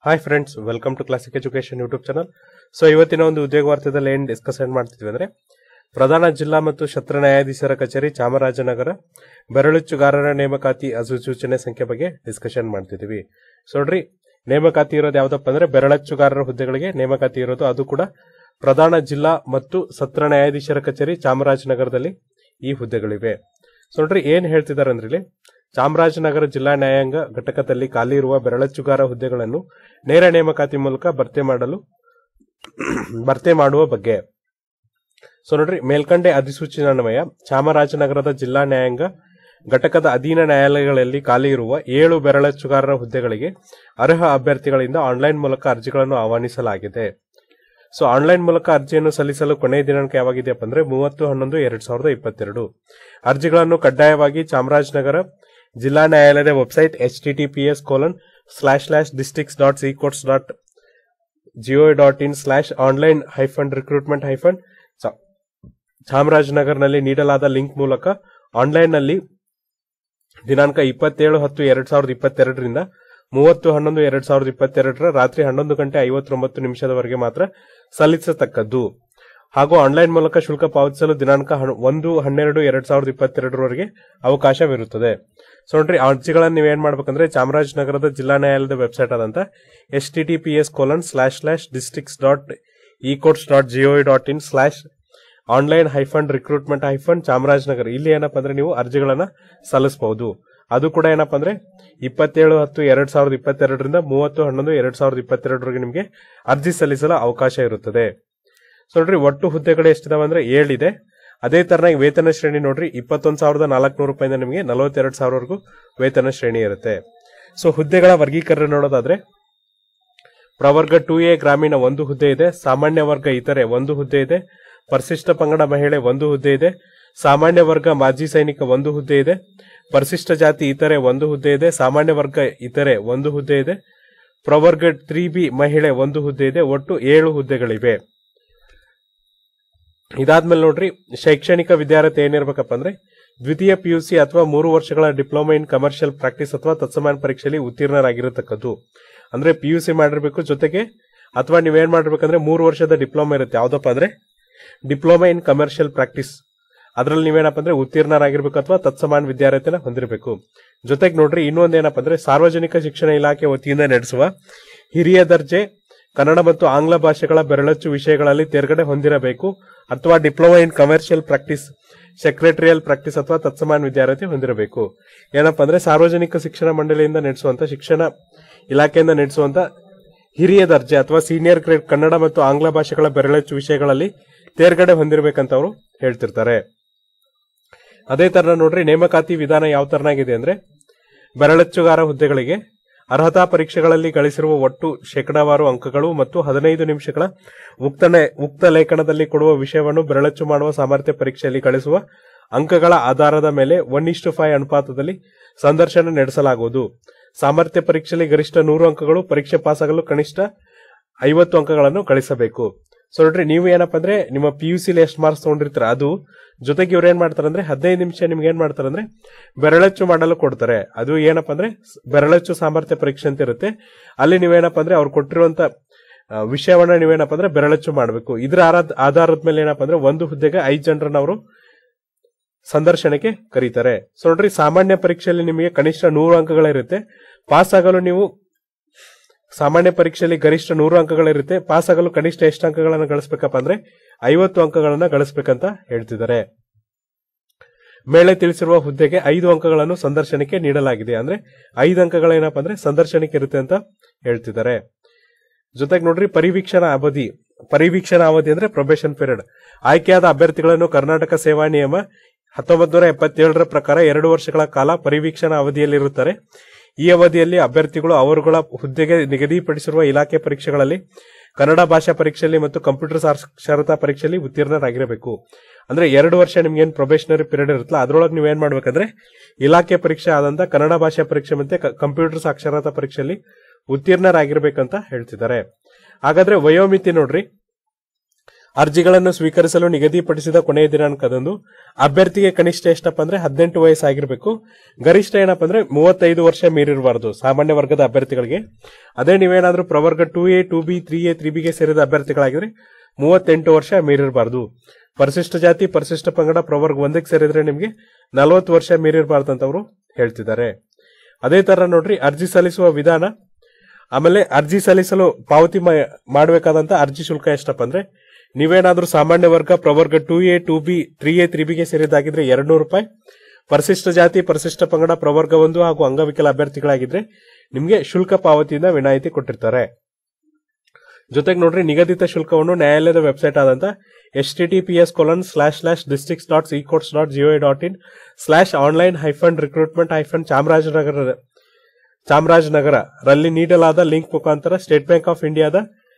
hi friends welcome to classic education YouTube channel so ಇವತ್ತಿನ ಒಂದು ಉದ್ಯೋಗ ವಾರ್ತೆದಲ್ಲಿ ಏನ್ ಡಿಸ್ಕಷನ್ ಮಾಡ್ತಿದ್ವಿ ಅಂದ್ರೆ ಪ್ರಧಾನ ಜಿಲ್ಲಾ ಮತ್ತು ಸತ್ರ ನ್ಯಾಯಾಧೀಶರ ಕಚೇರಿ ಚಾಮರಾಜನಗರ ಬೆರಳುಚ್ಚುಗಾರರ ನೇಮಕಾತಿ ಅಧಿಸೂಚನೆ ಸಂಖ್ಯೆ ಬಗ್ಗೆ ಡಿಸ್ಕಷನ್ ಮಾಡ್ತಿದೀವಿ ಸೊ ನೋಡ್ರಿ ನೇಮಕಾತಿ ಇರೋದು ಯಾವ್ದಪ್ಪ ಅಂದ್ರೆ ಬೆರಳಚ್ಚುಗಾರರ ಹುದ್ದೆಗಳಿಗೆ ನೇಮಕಾತಿ ಇರೋದು ಅದು ಕೂಡ ಪ್ರಧಾನ ಜಿಲ್ಲಾ ಮತ್ತು ಸತ್ರ ನ್ಯಾಯಾಧೀಶರ ಕಚೇರಿ ಚಾಮರಾಜನಗರದಲ್ಲಿ ಈ ಹುದ್ದೆಗಳಿವೆ ಸೊ ನೋಡ್ರಿ ಏನ್ ಹೇಳ್ತಿದ್ದಾರೆ ಅಂದ್ರೆ ಇಲ್ಲಿ ಚಾಮರಾಜನಗರ ಜಿಲ್ಲಾ ನ್ಯಾಯಾಂಗ ಘಟಕದಲ್ಲಿ ಖಾಲಿ ಇರುವ ಬೆರಳಚ್ಚುಗಾರ ಹುದ್ದೆಗಳನ್ನು ನೇರ ನೇಮಕಾತಿ ಮೂಲಕ ಭರ್ತಿ ಮಾಡಲು ಭರ್ತಿ ಮಾಡುವ ಬಗ್ಗೆ ಸೊ ನೋಡ್ರಿ ಮೇಲ್ಕಂಡೆ ಅಧಿಸೂಚನಾನ್ವಯ ಚಾಮರಾಜನಗರದ ಜಿಲ್ಲಾ ನ್ಯಾಯಾಂಗ ಘಟಕದ ಅಧೀನ ನ್ಯಾಯಾಲಯಗಳಲ್ಲಿ ಖಾಲಿ ಇರುವ ಏಳು ಬೆರಳಚ್ಚುಗಾರರ ಹುದ್ದೆಗಳಿಗೆ ಅರ್ಹ ಅಭ್ಯರ್ಥಿಗಳಿಂದ ಆನ್ಲೈನ್ ಮೂಲಕ ಅರ್ಜಿಗಳನ್ನು ಆಹ್ವಾನಿಸಲಾಗಿದೆ ಸೊ ಆನ್ಲೈನ್ ಮೂಲಕ ಅರ್ಜಿಯನ್ನು ಸಲ್ಲಿಸಲು ಕೊನೆಯ ದಿನಾಂಕ ಯಾವಾಗಿದೆಯಪ್ಪ ಅಂದ್ರೆ ಮೂವತ್ತು ಹನ್ನೊಂದು ಎರಡ್ ಸಾವಿರದ ಇಪ್ಪತ್ತೆರಡು ಅರ್ಜಿಗಳನ್ನು ಕಡ್ಡಾಯವಾಗಿ ಚಾಮರಾಜನಗರ ಜಿಲ್ಲಾ ನ್ಯಾಯಾಲಯದ website H T T P S colon slash slash districts dot C courts dot G O dot in slash online hyphen recruitment hyphen ಚಾಮರಾಜನಗರ್ನಲ್ಲಿ ನೀಡಲಾದ ಲಿಂಕ್ ಮೂಲಕ ಆನ್ಲೈನ್ನಲ್ಲಿ ದಿನಾಂಕ ಇಪ್ಪತ್ತೇಳು ಹತ್ತು ಎರಡ್ ಸಾವಿರದ ಇಪ್ಪತ್ತೆರಡರಿಂದ ಮೂವತ್ತು ಹನ್ನೊಂದು ಎರಡ್ ಸಾವಿರದ ಇಪ್ಪತ್ತೆರಡರ ರಾತ್ರಿ ಹನ್ನೊಂದು ಗಂಟೆ ಐವತ್ತೊಂಬತ್ತು ನಿಮಿಷದವರೆಗೆ ಮಾತ್ರ ಸಲ್ಲಿಸತಕ್ಕದ್ದು ಹಾಗೂ ಆನ್ಲೈನ್ ಮೂಲಕ ಶುಲ್ಕ ಪಾವತಿಸಲು ದಿನಾಂಕ ಹನ್- ಒಂದು ಹನ್ನೆರಡು ಎರಡ್ ಸಾವಿರದ ಇಪ್ಪತ್ತೆರಡರವರೆಗೆ ಅವಕಾಶವಿರುತ್ತದೆ ಸೊ ನೋಡ್ರಿ ಅರ್ಜಿಗಳನ್ನು ನೀವೇನ್ ಮಾಡ್ಬೇಕಂದ್ರೆ ಚಾಮರಾಜನಗರದ ಜಿಲ್ಲಾ ನ್ಯಾಯಾಲಯದ ವೆಬ್ಸೈಟ್ ಆದಂತ S T T P S colon slash slash districts dot E courts dot G O dot in slash online hyphen recruitment hyphen Chamarajanagar ಇಲ್ಲಿ ಏನಪ್ಪಾ ಅಂದ್ರೆ ನೀವು ಅರ್ಜಿಗಳನ್ನ ಸಲ್ಲಿಸಬಹುದು ಅದು ಕೂಡ ಏನಪ್ಪಾ ಅಂದ್ರೆ ಇಪ್ಪತ್ತೇಳು ಹತ್ತು ಎರಡ್ ಸಾವಿರದ ಇಪ್ಪತ್ತೆರಡರಿಂದ ಮೂವತ್ತು ಹನ್ನೊಂದು ಎರಡ್ ಸಾವಿರದ ಇಪ್ಪತ್ತೆರಡರವರೆಗೆ ನಿಮಗೆ ಅರ್ಜಿ ಸಲ್ಲಿಸಲು ಅವಕಾಶ ಇರುತ್ತದೆ ಸೊ ನೋಡ್ರಿ ಒಟ್ಟು ಹುದ್ದೆಗಳು ಎಷ್ಟಿದಾವೆ ಅಂದ್ರೆ ಏಳಿದೆ ಅದೇ ತರನಾಗಿ ವೇತನ ಶ್ರೇಣಿ ನೋಡ್ರಿ ಇಪ್ಪತ್ತೊಂದು ಸಾವಿರದ ನಾಲ್ಕುನೂರು ರೂಪಾಯಿಂದ ನಿಮಗೆ ನಲವತ್ತೆರಡು ಸಾವಿರವರೆಗೂ ವೇತನ ಶ್ರೇಣಿ ಇರುತ್ತೆ ಸೊ ಹುದ್ದೆಗಳ ವರ್ಗೀಕರಣ ನೋಡೋದಾದ್ರೆ ಪ್ರವರ್ಗ ಟು ಎ ಗ್ರಾಮೀಣ ಒಂದು ಹುದ್ದೆ ಇದೆ ಸಾಮಾನ್ಯ ವರ್ಗ ಇತರೆ ಒಂದು ಹುದ್ದೆ ಇದೆ ಪರಿಶಿಷ್ಟ ಪಂಗಡ ಮಹಿಳೆ ಒಂದು ಹುದ್ದೆ ಇದೆ ಸಾಮಾನ್ಯ ವರ್ಗ ಮಾಜಿ ಸೈನಿಕ ಒಂದು ಹುದ್ದೆ ಇದೆ ಪರಿಶಿಷ್ಟ ಜಾತಿ ಇತರೆ ಒಂದು ಹುದ್ದೆ ಇದೆ ಸಾಮಾನ್ಯ ವರ್ಗ ಇತರೆ ಒಂದು ಹುದ್ದೆ ಇದೆ ಪ್ರವರ್ಗ ತ್ರೀ ಬಿ ಮಹಿಳೆ ಒಂದು ಹುದ್ದೆ ಇದೆ ಒಟ್ಟು ಏಳು ಹುದ್ದೆಗಳಿವೆ ಇದಾದ್ಮೇಲೆ ನೋಡ್ರಿ ಶೈಕ್ಷಣಿಕ ವಿದ್ಯಾರ್ಥಿ ಏನಿರ್ಬೇಕಪ್ಪ ಅಂದ್ರೆ ದ್ವಿತೀಯ ಪಿಯುಸಿ ಅಥವಾ ಮೂರು ವರ್ಷಗಳ ಡಿಪ್ಲೊಮಾ ಇನ್ ಕಮರ್ಷಿಯಲ್ ಪ್ರಾಕ್ಟೀಸ್ ಅಥವಾ ತತ್ಸಮಾನ ಪರೀಕ್ಷೆಯಲ್ಲಿ ಉತ್ತೀರ್ಣರಾಗಿರತಕ್ಕದ್ದು ಅಂದ್ರೆ ಪಿಯುಸಿ ಮಾಡಿರ್ಬೇಕು ಜೊತೆಗೆ ಅಥವಾ ನೀವೇನ್ ಮಾಡಿರ್ಬೇಕಂದ್ರೆ ಮೂರು ವರ್ಷದ ಡಿಪ್ಲೊಮಾ ಇರುತ್ತೆ ಯಾವ್ದಪ್ಪ ಅಂದ್ರೆ ಡಿಪ್ಲೊಮಾ ಇನ್ ಕಮರ್ಷಿಯಲ್ ಪ್ರಾಕ್ಟೀಸ್ ಅದ್ರಲ್ಲಿ ನೀವೇನಪ್ಪ ಅಂದ್ರೆ ಉತ್ತೀರ್ಣರಾಗಿರ್ಬೇಕು ಅಥವಾ ತತ್ಸಮಾನ ವಿದ್ಯಾರ್ಥಿನ ಹೊಂದಿರಬೇಕು ಜೊತೆಗೆ ನೋಡ್ರಿ ಇನ್ನೊಂದು ಏನಪ್ಪ ಅಂದ್ರೆ ಸಾರ್ವಜನಿಕ ಶಿಕ್ಷಣ ಇಲಾಖೆ ವತಿಯಿಂದ ನಡೆಸುವ ಹಿರಿಯ ದರ್ಜೆ ಕನ್ನಡ ಮತ್ತು ಆಂಗ್ಲ ಭಾಷೆಗಳ ಬೆರಳಚ್ಚು ವಿಷಯಗಳಲ್ಲಿ ತೇರ್ಗಡೆ ಹೊಂದಿರಬೇಕು ಅಥವಾ diploma in commercial practice secretarial practice ಅಥವಾ ತತ್ಸಮಾನ ವಿದ್ಯಾರ್ಥಿ ಹೊಂದಿರಬೇಕು ಏನಪ್ಪಾ ಅಂದ್ರೆ ಸಾರ್ವಜನಿಕ ಶಿಕ್ಷಣ ಮಂಡಳಿಯಿಂದ ನಡೆಸುವಂತ ಶಿಕ್ಷಣ ಇಲಾಖೆಯಿಂದ ನಡೆಸುವಂತ ಹಿರಿಯ ದರ್ಜೆ ಅಥವಾ ಸೀನಿಯರ್ ಗ್ರೇಡ್ ಕನ್ನಡ ಮತ್ತು ಆಂಗ್ಲ ಭಾಷೆಗಳ ಬೆರಳಚ್ಚು ವಿಷಯಗಳಲ್ಲಿ ತೇರ್ಗಡೆ ಹೊಂದಿರಬೇಕಂತ ಅವರು ಹೇಳ್ತಿರ್ತಾರೆ ಅದೇ ತರ ನೋಡ್ರಿ ನೇಮಕಾತಿ ವಿಧಾನ ಯಾವ ತರನಾಗಿದೆ ಅಂದ್ರೆ ಬೆರಳಚ್ಚುಗಾರ ಹುದ್ದೆಗಳಿಗೆ ಅರ್ಹತಾ ಪರೀಕ್ಷೆಗಳಲ್ಲಿ ಗಳಿಸಿರುವ ಒಟ್ಟು ಶೇಕಡಾವಾರು ಅಂಕಗಳು ಮತ್ತು ಹದಿನೈದು ನಿಮಿಷಗಳ ಉಕ್ತ ನೆ- ಉಕ್ತ ಲೇಖನದಲ್ಲಿ ಕೊಡುವ ವಿಷಯವನ್ನು ಬೆರಳಚ್ಚು ಮಾಡುವ ಸಾಮರ್ಥ್ಯ ಪರೀಕ್ಷೆಯಲ್ಲಿ ಗಳಿಸುವ ಅಂಕಗಳ ಆಧಾರದ ಮೇಲೆ ಒನ್ ಇಷ್ಟು ಫೈವ್ ಅನುಪಾತದಲ್ಲಿ ಸಂದರ್ಶನ ನಡೆಸಲಾಗುವುದು ಸಾಮರ್ಥ್ಯ ಪರೀಕ್ಷೆಯಲ್ಲಿ ಗರಿಷ್ಠ ನೂರು ಅಂಕಗಳು ಪರೀಕ್ಷೆ ಪಾಸಾಗಲು ಕನಿಷ್ಠ ಐವತ್ತು ಅಂಕಗಳನ್ನು ಗಳಿಸಬೇಕು ಸೊ ನೋಡ್ರಿ ನೀವು ಏನಪ್ಪಾ ಅಂದ್ರೆ ನಿಮ್ಮ ಪಿ ಯು ಸಿಲಿ ಎಷ್ಟು ಮಾರ್ಕ್ಸ್ ತಗೊಂಡಿರ್ತೀರ ಅದು ಜೊತೆಗೆ ಇವ್ರು ಏನ್ ಮಾಡ್ತಾರೆ ಅಂದ್ರೆ ಹದಿನೈದು ನಿಮಿಷ ನಿಮ್ಗೆ ಏನ್ ಮಾಡ್ತಾರೆ ಅಂದ್ರೆ ಬೆರಳಚ್ಚು ಮಾಡಲು ಕೊಡ್ತಾರೆ ಅದು ಏನಪ್ಪಾ ಅಂದ್ರೆ ಸ್- ಬೆರಳಚ್ಚು ಸಾಮರ್ಥ್ಯ ಪರೀಕ್ಷೆ ಅಂತ ಇರುತ್ತೆ ಅಲ್ಲಿ ನೀವೇನಪ್ಪಾ ಅಂದ್ರೆ ಅವ್ರು ಕೊಟ್ಟಿರುವಂತ ಆ, ವಿಷಯವನ್ನ ನೀವೇನಪ್ಪಾ ಅಂದ್ರೆ ಬೆರಳಚ್ಚು ಮಾಡಬೇಕು ಇದರ ಆರಾಧ- ಆಧಾರದ ಮೇಲೆ ಏನಪ್ಪಾ ಅಂದ್ರೆ ಒಂದು ಹುದ್ದೆಗೆ ಐದು ಜನರನ್ನ ಅವರು ಸಂದರ್ಶನಕ್ಕೆ ಕರೀತಾರೆ ಸೊ ನೋಡ್ರಿ ಸಾಮಾನ್ಯ ಪರೀಕ್ಷೆಯಲ್ಲಿ ನಿಮಗೆ ಕನಿಷ್ಠ ನೂರು ಅಂಕಗಳಿರುತ್ತೆ ಪಾಸ್ ಆಗಲು ನೀವು ಸಾಮಾನ್ಯ ಪರೀಕ್ಷೆಯಲ್ಲಿ ಗರಿಷ್ಠ ನೂರು ಅಂಕಗಳಿರುತ್ತೆ ಪಾಸ್ ಆಗಲು ಕನಿಷ್ಠ ಎಷ್ಟು ಅಂಕಗಳನ್ನು ಗಳಿಸಬೇಕಪ್ಪ ಅಂದ್ರೆ ಐವತ್ತು ಅಂಕಗಳನ್ನ ಗಳಿಸಬೇಕಂತ ಹೇಳ್ತಿದ್ದಾರೆ ಮೇಲೆ ತಿಳಿಸಿರುವ ಹುದ್ದೆಗೆ ಐದು ಅಂಕಗಳನ್ನು ಸಂದರ್ಶನಕ್ಕೆ ನೀಡಲಾಗಿದೆ ಅಂದ್ರೆ ಐದು ಅಂಕಗಳೇನಪ್ಪ ಅಂದ್ರೆ ಸಂದರ್ಶನಕ್ಕೆ ಇರುತ್ತೆ ಅಂತ ಹೇಳ್ತಿದ್ದಾರೆ ಜೊತೆಗೆ ನೋಡ್ರಿ ಪರಿವೀಕ್ಷಣಾ ಅವಧಿ ಪರಿವೀಕ್ಷಣಾ ಅವಧಿ ಅಂದ್ರೆ ಪ್ರೊಬೇಷನ್ ಪೀರಿಯಡ್ ಆಯ್ಕೆಯಾದ ಅಭ್ಯರ್ಥಿಗಳನ್ನು ಕರ್ನಾಟಕ ಸೇವಾ ನಿಯಮ ಹತ್ತೊಂಬತ್ತು ನೂರ ಎಪ್ಪತ್ತೇಳರ ಪ್ರಕಾರ ಎರಡು ವರ್ಷಗಳ ಕಾಲ ಪರಿವೀಕ್ಷಣಾ ಅವಧಿಯಲ್ಲಿರುತ್ತಾರೆ ಈ ಅವಧಿಯಲ್ಲಿ ಅಭ್ಯರ್ಥಿಗಳು ಅವರುಗಳ ಹುದ್ದೆಗೆ ನಿಗದಿಪಡಿಸಿರುವ ಇಲಾಖೆ ಪರೀಕ್ಷೆಗಳಲ್ಲಿ ಕನ್ನಡ ಭಾಷಾ ಪರೀಕ್ಷೆಯಲ್ಲಿ ಮತ್ತು ಕಂಪ್ಯೂಟರ್ ಸಾಕ್ಷರತಾ ಪರೀಕ್ಷೆಯಲ್ಲಿ ಉತ್ತೀರ್ಣರಾಗಿರಬೇಕು ಅಂದ್ರೆ ಎರಡು ವರ್ಷ ನಿಮ್ಗೆ ಏನ್ ಪ್ರೊಬೇಷನರಿ ಪೀರಿಯಡ್ ಇರುತ್ತಲ್ಲ ಅದ್ರೊಳಗೆ ನೀವೇನ್ ಮಾಡ್ಬೇಕಂದ್ರೆ ಇಲಾಖೆ ಪರೀಕ್ಷೆ ಆದಂತ ಕನ್ನಡ ಭಾಷಾ ಪರೀಕ್ಷೆ ಮತ್ತೆ ಕ- ಕಂಪ್ಯೂಟರ್ ಸಾಕ್ಷರತಾ ಪರೀಕ್ಷೆಯಲ್ಲಿ ಉತ್ತೀರ್ಣರಾಗಿರ್ಬೇಕಂತ ಹೇಳ್ತಿದ್ದಾರೆ ಹಾಗಾದ್ರೆ ವಯೋಮಿತಿ ನೋಡ್ರಿ ಅರ್ಜಿಗಳನ್ನು ಸ್ವೀಕರಿಸಲು ನಿಗದಿಪಡಿಸಿದ ಕೊನೆಯ ದಿನಾಂಕದಂದು ಅಭ್ಯರ್ಥಿಗೆ ಕನಿಷ್ಠ ಎಷ್ಟಪ್ಪ ಅಂದ್ರೆ ಹದಿನೆಂಟು ವಯಸ್ಸಾಗಿರ್ಬೇಕು ಗರಿಷ್ಠ ಏನಪ್ಪ ಅಂದ್ರೆ ಮೂವತ್ತೈದು ವರ್ಷ ಮೀರಿರಬಾರದು ಸಾಮಾನ್ಯ ವರ್ಗದ ಅಭ್ಯರ್ಥಿಗಳಿಗೆ ಅದೇ ನೀವೇನಾದ್ರೂ ಪ್ರವರ್ಗ two A two B three A three ಬಿಗೆ ಸೇರಿದ ಅಭ್ಯರ್ಥಿಗಳಾಗಿದ್ರೆ ಮೂವತ್ತೆಂಟು ವರ್ಷ ಮೀರಿರಬಾರದು ಪರಿಶಿಷ್ಟ ಜಾತಿ ಪರಿಶಿಷ್ಟ ಪಂಗಡ ಪ್ರವರ್ಗ ಒಂದಕ್ಕೆ ಸೇರಿದ್ರೆ ನಿಮಗೆ ನಲವತ್ತು ವರ್ಷ ಮೀರಿರಬಾರ್ದು ಅಂತ ಅವರು ಹೇಳ್ತಿದ್ದಾರೆ ಅದೇ ತರ ನೋಡ್ರಿ ಅರ್ಜಿ ಸಲ್ಲಿಸುವ ವಿಧಾನ ಆಮೇಲೆ ಅರ್ಜಿ ಸಲ್ಲಿಸಲು ಪಾವತಿ ಮಾ- ಮಾಡಬೇಕಾದಂತ ಅರ್ಜಿ ಶುಲ್ಕ ಎಷ್ಟಪ್ಪ ಅಂದ್ರೆ ನೀವೇನಾದ್ರೂ ಸಾಮಾನ್ಯ ವರ್ಗ ಪ್ರವರ್ಗ two A two B three A three ಬಿಗೆ ಸೇರಿದಾಗಿದ್ರೆ ಎರಡು ನೂರು ರೂಪಾಯಿ ಪರಿಶಿಷ್ಟ ಜಾತಿ ಪರಿಶಿಷ್ಟ ಪಂಗಡ ಪ್ರವರ್ಗ ಒಂದು ಹಾಗೂ ಅಂಗವಿಕಲ ಅಭ್ಯರ್ಥಿಗಳಾಗಿದ್ರೆ ನಿಮಗೆ ಶುಲ್ಕ ಪಾವತಿಯಿಂದ ವಿನಾಯಿತಿ ಕೊಟ್ಟಿರ್ತಾರೆ ಜೊತೆಗೆ ನೋಡ್ರಿ ನಿಗದಿತ ಶುಲ್ಕವನ್ನು ನ್ಯಾಯಾಲಯದ ವೆಬ್ಸೈಟ್ ಆದಂತ H T T P S colon slash slash districts dot C courts dot G O dot in slash online hyphen recruitment hyphen Chamarajanagar Chamarajanagar ರಲ್ಲಿ ನೀಡಲಾದ ಲಿಂಕ್ ಮುಖಾಂತರ ಸ್ಟೇಟ್ ಬ್ಯಾಂಕ್ ಆಫ್ ಇಂಡಿಯಾದ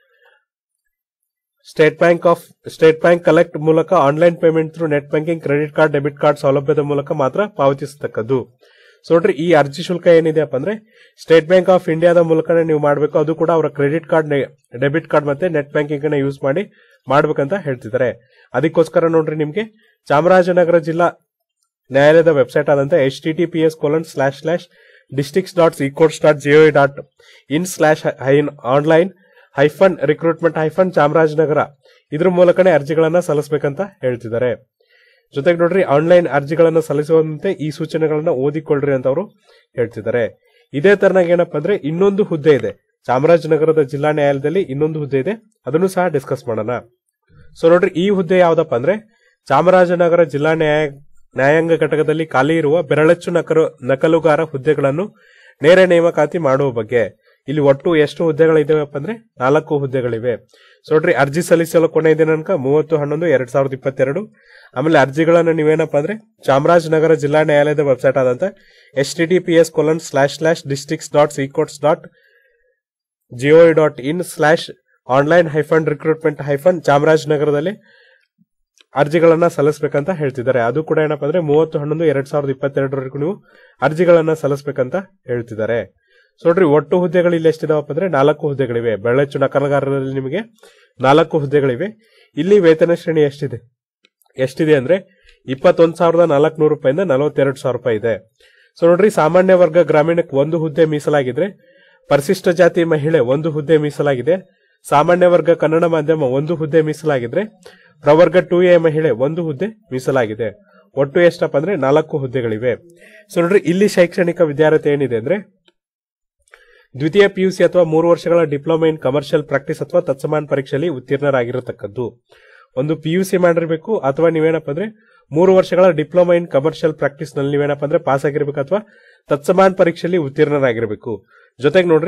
state bank of state bank collect ಮೂಲಕ online payment through net banking credit card debit card ಸೌಲಭ್ಯದ ಮೂಲಕ ಮಾತ್ರ ಪಾವತಿಸತಕ್ಕದ್ದು so ನೋಡ್ರಿ ಈ ಅರ್ಜಿ ಶುಲ್ಕ ಏನಿದೆಯಪ್ಪ ಅಂದ್ರೆ ಸ್ಟೇಟ್ ಬ್ಯಾಂಕ್ ಆಫ್ ಇಂಡಿಯಾದ ಮೂಲಕನೇ ನೀವು ಮಾಡಬೇಕು ಅದು ಕೂಡ ಅವರ ಕ್ರೆಡಿಟ್ ಕಾರ್ಡ್ ಡೆಬಿಟ್ ಕಾರ್ಡ್ ಮತ್ತೆ ನೆಟ್ ಬ್ಯಾಂಕಿಂಗ್ ಅನ್ನ ಯೂಸ್ ಮಾಡಿ ಮಾಡ್ಬೇಕಂತ ಹೇಳ್ತಿದ್ದಾರೆ ಅದಕ್ಕೋಸ್ಕರ ನೋಡ್ರಿ ನಿಮ್ಗೆ ಚಾಮರಾಜನಗರ ಜಿಲ್ಲಾ ನ್ಯಾಯಾಲಯದ ವೆಬ್ಸೈಟ್ ಆದಂತ H T T P S colon slash slash districts dot C courts dot G O dot in slash online hyphen recruitment hyphen Chamarajanagar ಇದ್ರ ಮೂಲಕನೇ ಅರ್ಜಿಗಳನ್ನ ಸಲ್ಲಿಸಬೇಕಂತ ಹೇಳ್ತಿದ್ದಾರೆ ಜೊತೆಗೆ ನೋಡ್ರಿ ಆನ್ಲೈನ್ ಅರ್ಜಿಗಳನ್ನ ಸಲ್ಲಿಸುವಂತೆ ಈ ಸೂಚನೆಗಳನ್ನ ಓದಿಕೊಳ್ಳ್ರಿ ಅಂತ ಅವರು ಹೇಳ್ತಿದ್ದಾರೆ ಇದೇ ತರನಾಗ ಏನಪ್ಪಾ ಅಂದ್ರೆ ಇನ್ನೊಂದು ಹುದ್ದೆ ಇದೆ ಚಾಮರಾಜನಗರದ ಜಿಲ್ಲಾ ನ್ಯಾಯಾಲಯದಲ್ಲಿ ಇನ್ನೊಂದು ಹುದ್ದೆ ಇದೆ ಅದನ್ನು ಸಹ ಡಿಸ್ಕಸ್ ಮಾಡೋಣ ಸೊ ನೋಡ್ರಿ ಈ ಹುದ್ದೆ ಯಾವ್ದಪ್ಪ ಅಂದ್ರೆ ಚಾಮರಾಜನಗರ ಜಿಲ್ಲಾ ನ್ಯಾಯ ನ್ಯಾಯಾಂಗ ಘಟಕದಲ್ಲಿ ಖಾಲಿ ಇರುವ ಬೆರಳಚ್ಚು ನಕರು ನಕಲುಗಾರ ಹುದ್ದೆಗಳನ್ನು ನೇರ ನೇಮಕಾತಿ ಮಾಡುವ ಬಗ್ಗೆ ಇಲ್ಲಿ ಒಟ್ಟು ಎಷ್ಟು ಹುದ್ದೆಗಳಿದಾವಪ್ಪ ಅಂದ್ರೆ ನಾಲ್ಕು ಹುದ್ದೆಗಳಿವೆ ಸೊ ನೋಡ್ರಿ ಅರ್ಜಿ ಸಲ್ಲಿಸಲು ಕೊನೆಯ ದಿನಾಂಕ ಮೂವತ್ತು ಹನ್ನೊಂದು ಎರಡ್ ಸಾವಿರದ ಇಪ್ಪತ್ತೆರಡು ಆಮೇಲೆ ಅರ್ಜಿಗಳನ್ನು ನೀವೇನಪ್ಪ ಅಂದ್ರೆ ಚಾಮರಾಜನಗರ ಜಿಲ್ಲಾ ನ್ಯಾಯಾಲಯದ ವೆಬ್ಸೈಟ್ ಆದಂತ H T T P S colon slash slash districts dot C courts dot G O dot in slash online hyphen recruitment hyphen ಚಾಮರಾಜನಗರದಲ್ಲಿ ಅರ್ಜಿಗಳನ್ನ ಸಲ್ಲಿಸಬೇಕಂತ ಹೇಳ್ತಿದ್ದಾರೆ ಅದು ಕೂಡ ಏನಪ್ಪ ಅಂದ್ರೆ ಮೂವತ್ತು ಹನ್ನೊಂದು ಎರಡ್ ಸಾವಿರದ ಇಪ್ಪತ್ತೆರಡರವರೆಗೂ ನೀವು ಅರ್ಜಿಗಳನ್ನ ಸಲ್ಲಿಸಬೇಕಂತ ಹೇಳ್ತಿದ್ದಾರೆ ಸೊ ನೋಡ್ರಿ ಒಟ್ಟು ಹುದ್ದೆಗಳು ಇಲ್ಲಿ ಎಷ್ಟಿದಾವಪ್ಪ ಅಂದ್ರೆ ನಾಲ್ಕು ಹುದ್ದೆಗಳಿವೆ ಬೆಳ್ಳಚ್ಚು ನಕಲಗಾರರಲ್ಲಿ ನಿಮಗೆ ನಾಲ್ಕು ಹುದ್ದೆಗಳಿವೆ ಇಲ್ಲಿ ವೇತನ ಶ್ರೇಣಿ ಎಷ್ಟಿದೆ ಎಷ್ಟಿದೆ ಅಂದ್ರೆ ಇಪ್ಪತ್ತೊಂದು ಸಾವಿರದ ನಾಲ್ಕುನೂರು ರೂಪಾಯಿಂದ ನಲವತ್ತೆರಡು ಸಾವಿರ ರೂಪಾಯಿ ಇದೆ ಸೊ ನೋಡ್ರಿ ಸಾಮಾನ್ಯ ವರ್ಗ ಗ್ರಾಮೀಣಕ್ಕೆ ಒಂದು ಹುದ್ದೆ ಮೀಸಲಾಗಿದ್ರೆ ಪರಿಶಿಷ್ಟ ಜಾತಿ ಮಹಿಳೆ ಒಂದು ಹುದ್ದೆ ಮೀಸಲಾಗಿದೆ ಸಾಮಾನ್ಯ ವರ್ಗ ಕನ್ನಡ ಮಾಧ್ಯಮ ಒಂದು ಹುದ್ದೆ ಮೀಸಲಾಗಿದ್ರೆ ಪ್ರವರ್ಗ ಟೂ ಎ ಮಹಿಳೆ ಒಂದು ಹುದ್ದೆ ಮೀಸಲಾಗಿದೆ ಒಟ್ಟು ಎಷ್ಟಪ್ಪ ಅಂದ್ರೆ ನಾಲ್ಕು ಹುದ್ದೆಗಳಿವೆ ಸೊ ನೋಡ್ರಿ ಇಲ್ಲಿ ಶೈಕ್ಷಣಿಕ ವಿದ್ಯಾರ್ಥಿ ಏನಿದೆ ಅಂದ್ರೆ ದ್ವಿತೀಯ ಪಿಯುಸಿ ಅಥವಾ ಮೂರು ವರ್ಷಗಳ ಡಿಪ್ಲೊಮಾ ಇನ್ ಕಮರ್ಷಿಯಲ್ ಪ್ರಾಕ್ಟೀಸ್ ಅಥವಾ ತತ್ಸಮಾನ ಪರೀಕ್ಷೆಯಲ್ಲಿ ಉತ್ತೀರ್ಣರಾಗಿರತಕ್ಕದ್ದು ಒಂದು ಪಿಯುಸಿ ಮಾಡಿರ್ಬೇಕು ಅಥವಾ ನೀವೇನಪ್ಪ ಅಂದ್ರೆ ಮೂರು ವರ್ಷಗಳ ಡಿಪ್ಲೊಮಾ ಇನ್ ಕಮರ್ಷಿಯಲ್ ಪ್ರಾಕ್ಟೀಸ್ ನಲ್ಲಿ ನೀವೇನಪ್ಪ ಅಂದ್ರೆ ಪಾಸ್ ಆಗಿರ್ಬೇಕು ಅಥವಾ ತತ್ಸಮಾನ ಪರೀಕ್ಷೆಯಲ್ಲಿ ಉತ್ತೀರ್ಣರಾಗಿರ್ಬೇಕು ಜೊತೆಗೆ ನೋಡ್ರಿ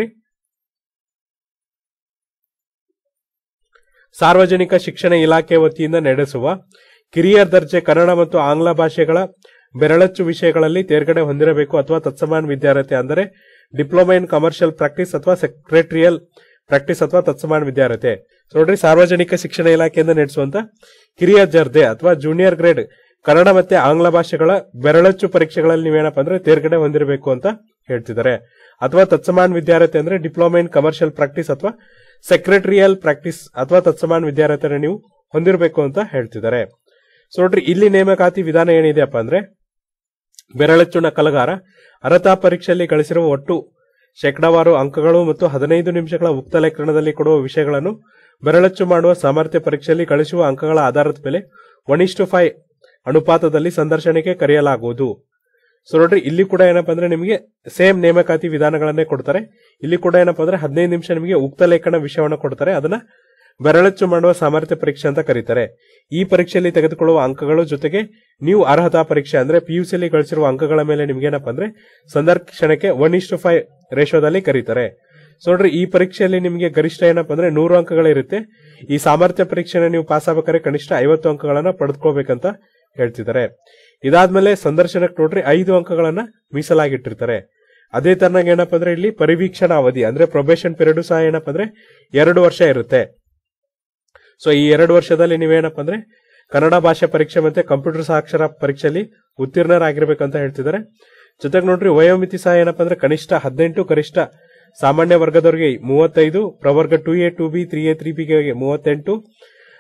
ಸಾರ್ವಜನಿಕ ಶಿಕ್ಷಣ ಇಲಾಖೆ ವತಿಯಿಂದ ನಡೆಸುವ ಕಿರಿಯ ದರ್ಜೆ ಕನ್ನಡ ಮತ್ತು ಆಂಗ್ಲ ಭಾಷೆಗಳ ಬೆರಳಚ್ಚು ವಿಷಯಗಳಲ್ಲಿ ತೇರ್ಗಡೆ ಹೊಂದಿರಬೇಕು ಅಥವಾ ತತ್ಸಮಾನ ವಿದ್ಯಾರ್ಥಿ ಅಂದರೆ ಡಿಪ್ಲೊಮಾ ಇನ್ ಕಮರ್ಷಿಯಲ್ ಪ್ರಾಕ್ಟೀಸ್ ಅಥವಾ ಸೆಕ್ರೆಟರಿಯಲ್ ಪ್ರಾಕ್ಟೀಸ್ ಅಥವಾ ತತ್ಸಮಾನ ವಿದ್ಯಾರ್ಥಿ ಸೊ ನೋಡ್ರಿ ಸಾರ್ವಜನಿಕ ಶಿಕ್ಷಣ ಇಲಾಖೆಯಿಂದ ನಡೆಸುವಂತ ಕಿರಿಯ ದರ್ಜೆ ಅಥವಾ ಜೂನಿಯರ್ ಗ್ರೇಡ್ ಕನ್ನಡ ಮತ್ತೆ ಆಂಗ್ಲ ಭಾಷೆಗಳ ಬೆರಳಚ್ಚು ಪರೀಕ್ಷೆಗಳಲ್ಲಿ ನೀವೇನಪ್ಪ ಅಂದ್ರೆ ತೇರ್ಗಡೆ ಹೊಂದಿರಬೇಕು ಅಂತ ಹೇಳ್ತಿದ್ದಾರೆ ಅಥವಾ ತತ್ಸಮಾನ ವಿದ್ಯಾರ್ಥಿ ಅಂದ್ರೆ ಡಿಪ್ಲೊಮಾ ಇನ್ ಕಮರ್ಷಿಯಲ್ ಪ್ರಾಕ್ಟೀಸ್ ಅಥವಾ ಸೆಕ್ರೆಟರಿಯಲ್ ಪ್ರಾಕ್ಟೀಸ್ ಅಥವಾ ತತ್ಸಮಾನ ವಿದ್ಯಾರ್ಥಿನ ನೀವು ಹೊಂದಿರಬೇಕು ಅಂತ ಹೇಳ್ತಿದ್ದಾರೆ ಸೊ ನೋಡ್ರಿ ಇಲ್ಲಿ ನೇಮಕಾತಿ ವಿಧಾನ ಏನಿದೆಯಪ್ಪ ಅಂದ್ರೆ ಬೆರಳಚ್ಚು ನಕಲಗಾರ ಅರ್ಹತಾ ಪರೀಕ್ಷೆಯಲ್ಲಿ ಗಳಿಸಿರುವ ಒಟ್ಟು ಶೇಕಡಾವಾರು ಅಂಕಗಳು ಮತ್ತು ಹದಿನೈದು ನಿಮಿಷಗಳ ಉಕ್ತ ಲೇಖನದಲ್ಲಿ ಕೊಡುವ ವಿಷಯಗಳನ್ನು ಬೆರಳಚ್ಚು ಮಾಡುವ ಸಾಮರ್ಥ್ಯ ಪರೀಕ್ಷೆಯಲ್ಲಿ ಗಳಿಸುವ ಅಂಕಗಳ ಆಧಾರದ ಮೇಲೆ ಒನ್ ಇಷ್ಟು ಫೈವ್ ಅನುಪಾತದಲ್ಲಿ ಸಂದರ್ಶನಕ್ಕೆ ಕರೆಯಲಾಗುವುದು ಸೊ ನೋಡ್ರಿ ಇಲ್ಲಿ ಕೂಡ ಏನಪ್ಪಾ ಅಂದ್ರೆ ನಿಮಗೆ ಸೇಮ್ ನೇಮಕಾತಿ ವಿಧಾನಗಳನ್ನೇ ಕೊಡ್ತಾರೆ ಇಲ್ಲಿ ಕೂಡ ಏನಪ್ಪಾ ಅಂದ್ರೆ ಹದಿನೈದು ನಿಮಿಷ ನಿಮಗೆ ಉಕ್ತ ಲೇಖನ ವಿಷಯವನ್ನು ಕೊಡ್ತಾರೆ ಅದನ್ನ ಬೆರಳಚ್ಚು ಮಾಡುವ ಸಾಮರ್ಥ್ಯ ಪರೀಕ್ಷೆ ಅಂತ ಕರೀತಾರೆ ಈ ಪರೀಕ್ಷೆಯಲ್ಲಿ ತೆಗೆದುಕೊಳ್ಳುವ ಅಂಕಗಳು ಜೊತೆಗೆ ನೀವು ಅರ್ಹತಾ ಪರೀಕ್ಷೆ ಅಂದ್ರೆ ಪಿಯುಸಿಯಲ್ಲಿ ಗಳಿಸಿರುವ ಅಂಕಗಳ ಮೇಲೆ ನಿಮ್ಗೇನಪ್ಪ ಅಂದ್ರೆ ಸಂದರ್ಶನಕ್ಕೆ ಒನ್ ಇಷ್ಟು ಫೈವ್ ರೇಷೋದಲ್ಲಿ ಕರೀತಾರೆ ಸೊ ನೋಡ್ರಿ ಈ ಪರೀಕ್ಷೆಯಲ್ಲಿ ನಿಮಗೆ ಗರಿಷ್ಠ ಏನಪ್ಪ ಅಂದ್ರೆ ನೂರು ಅಂಕಗಳಿರುತ್ತೆ ಈ ಸಾಮರ್ಥ್ಯ ಪರೀಕ್ಷೆನ ನೀವು ಪಾಸ್ ಆಗ್ಬೇಕಾದ್ರೆ ಕನಿಷ್ಠ ಐವತ್ತು ಅಂಕಗಳನ್ನ ಪಡೆದುಕೋಬೇಕಂತ ಹೇಳ್ತಿದ್ದಾರೆ ಇದಾದ್ಮೇಲೆ ಸಂದರ್ಶನಕ್ಕೆ ನೋಡ್ರಿ ಐದು ಅಂಕಗಳನ್ನ ಮೀಸಲಾಗಿಟ್ಟಿರ್ತಾರೆ ಅದೇ ತರನಾಗ ಏನಪ್ಪ ಅಂದ್ರೆ ಇಲ್ಲಿ ಪರಿವೀಕ್ಷಣಾ ಅವಧಿ ಅಂದ್ರೆ ಪ್ರೊಬೇಷನ್ ಪೀರಿಯಡ್ ಸಹ ಏನಪ್ಪ ಅಂದ್ರೆ ಎರಡು ವರ್ಷ ಇರುತ್ತೆ ಸೊ ಈ ಎರಡು ವರ್ಷದಲ್ಲಿ ನೀವೇನಪ್ಪ ಅಂದ್ರೆ ಕನ್ನಡ ಭಾಷೆ ಪರೀಕ್ಷೆ ಮತ್ತೆ ಕಂಪ್ಯೂಟರ್ ಸಾಕ್ಷರ ಪರೀಕ್ಷೆಯಲ್ಲಿ ಉತ್ತೀರ್ಣರಾಗಿರ್ಬೇಕಂತ ಹೇಳ್ತಿದ್ದಾರೆ ಜೊತೆಗೆ ನೋಡ್ರಿ ವಯೋಮಿತಿ ಸಹ ಏನಪ್ಪ ಅಂದ್ರೆ ಕನಿಷ್ಠ ಹದಿನೆಂಟು ಗರಿಷ್ಠ ಸಾಮಾನ್ಯ ವರ್ಗದವರಿಗೆ ಮೂವತ್ತೈದು ಪ್ರವರ್ಗ two A two B three A three ಬಿಗೆ ಮೂವತ್ತೆಂಟು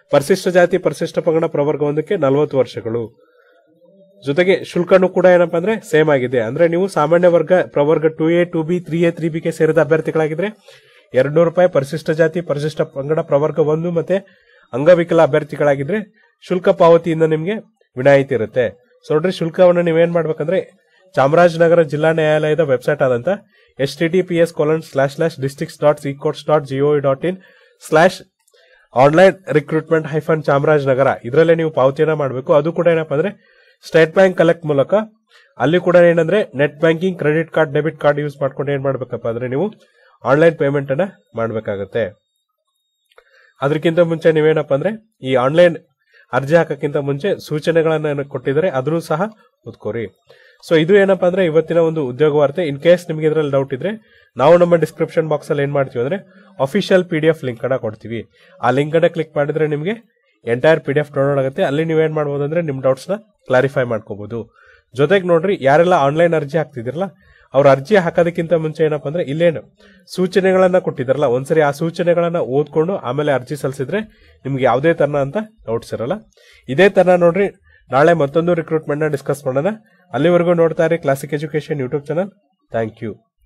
ಪರಿಶಿಷ್ಟ ಜಾತಿ ಪರಿಶಿಷ್ಟ ಪಂಗಡ ಪ್ರವರ್ಗ ಒಂದಕ್ಕೆ ನಲವತ್ತು ವರ್ಷಗಳು ಜೊತೆಗೆ ಶುಲ್ಕನು ಕೂಡ ಏನಪ್ಪಾ ಅಂದ್ರೆ ಸೇಮ್ ಆಗಿದೆ ಅಂದ್ರೆ ನೀವು ಸಾಮಾನ್ಯ ವರ್ಗ ಪ್ರವರ್ಗ two A two B three A three ಬಿಗೆ ಸೇರಿದ ಅಭ್ಯರ್ಥಿಗಳಾಗಿದ್ರೆ ಎರಡ್ ನೂರು ರೂಪಾಯಿ ಪರಿಶಿಷ್ಟ ಜಾತಿ ಪರಿಶಿಷ್ಟ ಪಂಗಡ ಪ್ರವರ್ಗ ಒಂದು ಮತ್ತೆ ಅಂಗವಿಕಲ ಅಭ್ಯರ್ಥಿಗಳಾಗಿದ್ರೆ ಶುಲ್ಕ ಪಾವತಿಯಿಂದ ನಿಮ್ಗೆ ವಿನಾಯಿತಿ ಇರುತ್ತೆ ಸೊ ನೋಡ್ರಿ ಶುಲ್ಕವನ್ನು ನೀವೇನ್ ಮಾಡ್ಬೇಕಂದ್ರೆ ಚಾಮರಾಜನಗರ ಜಿಲ್ಲಾ ನ್ಯಾಯಾಲಯದ ವೆಬ್ಸೈಟ್ ಆದಂತ S T T P S colon slash slash districts dot C courts dot G O dot in slash online recruitment hyphen Chamarajanagar ಇದರಲ್ಲೇ ನೀವು ಪಾವತಿಯನ್ನ ಮಾಡಬೇಕು ಅದು ಕೂಡ ಏನಪ್ಪಾ ಅಂದ್ರೆ ಸ್ಟೇಟ್ ಬ್ಯಾಂಕ್ ಕಲೆಕ್ಟ್ ಮೂಲಕ ಅಲ್ಲಿ ಕೂಡ ಏನಂದ್ರೆ net banking credit card debit card use ಮಾಡ್ಕೊಂಡು ಏನ್ ಮಾಡ್ಬೇಕಪ್ಪ ಅಂದ್ರೆ ನೀವು ಆನ್ಲೈನ್ ಪೇಮೆಂಟ್ ಅನ್ನ ಮಾಡಬೇಕಾಗುತ್ತೆ ಅದಕ್ಕಿಂತ ಮುಂಚೆ ನೀವೇನಪ್ಪ ಅಂದ್ರೆ ಈ ಆನ್ಲೈನ್ ಅರ್ಜಿ ಹಾಕಕ್ಕಿಂತ ಮುಂಚೆ ಸೂಚನೆಗಳನ್ನ ಏನು ಕೊಟ್ಟಿದ್ದಾರೆ ಅದನ್ನು ಸಹ ಓದ್ಕೋರಿ ಸೊ ಇದು ಏನಪ್ಪಾ ಅಂದ್ರೆ ಇವತ್ತಿನ ಒಂದು ಉದ್ಯೋಗ ವಾರ್ತೆ ಇನ್ ಕೇಸ್ ನಿಮ್ಗೆ ಇದ್ರಲ್ಲಿ ಡೌಟ್ ಇದ್ರೆ ನಾವು ನಮ್ಮ ಡಿಸ್ಕ್ರಿಪ್ಷನ್ ಬಾಕ್ಸ್ ಅಲ್ಲಿ ಏನ್ ಮಾಡ್ತೀವಿ ಅಂದ್ರೆ official P D F link ಅನ್ನ ಕೊಡ್ತೀವಿ ಆ ಲಿಂಕ್ ಅನ್ನ ಕ್ಲಿಕ್ ಮಾಡಿದ್ರೆ ನಿಮಗೆ entire P D F download ಆಗುತ್ತೆ ಅಲ್ಲಿ ನೀವೇನ್ ಮಾಡ್ಬೋದು ಅಂದ್ರೆ ನಿಮ್ ಡೌಟ್ಸ್ ನ ಕ್ಲಾರಿಫೈ ಮಾಡ್ಕೋಬಹುದು ಜೊತೆಗೆ ನೋಡ್ರಿ ಯಾರೆಲ್ಲ ಆನ್ಲೈನ್ ಅರ್ಜಿ ಹಾಕ್ತಿದಿರಲ್ಲ ಅವ್ರ ಅರ್ಜಿ ಹಾಕೋದಕ್ಕಿಂತ ಮುಂಚೆ ಏನಪ್ಪಾ ಅಂದ್ರೆ ಇಲ್ಲೇನು ಸೂಚನೆಗಳನ್ನ ಕೊಟ್ಟಿದಾರಲ್ಲ ಒಂದ್ಸರಿ ಆ ಸೂಚನೆಗಳನ್ನ ಓದ್ಕೊಂಡು ಆಮೇಲೆ ಅರ್ಜಿ ಸಲ್ಲಿಸಿದ್ರೆ ನಿಮ್ಗೆ ಯಾವುದೇ ತರನ ಅಂತ ಡೌಟ್ಸ್ ಇರಲ್ಲ ಇದೇ ತರ ನೋಡ್ರಿ ನಾಳೆ ಮತ್ತೊಂದು ರಿಕ್ರೂಟ್ಮೆಂಟ್ ನ ಡಿಸ್ಕಸ್ ಮಾಡೋಣ ಅಲ್ಲಿವರೆಗೂ ನೋಡ್ತಾ ಇರಿ Classic education YouTube channel thank you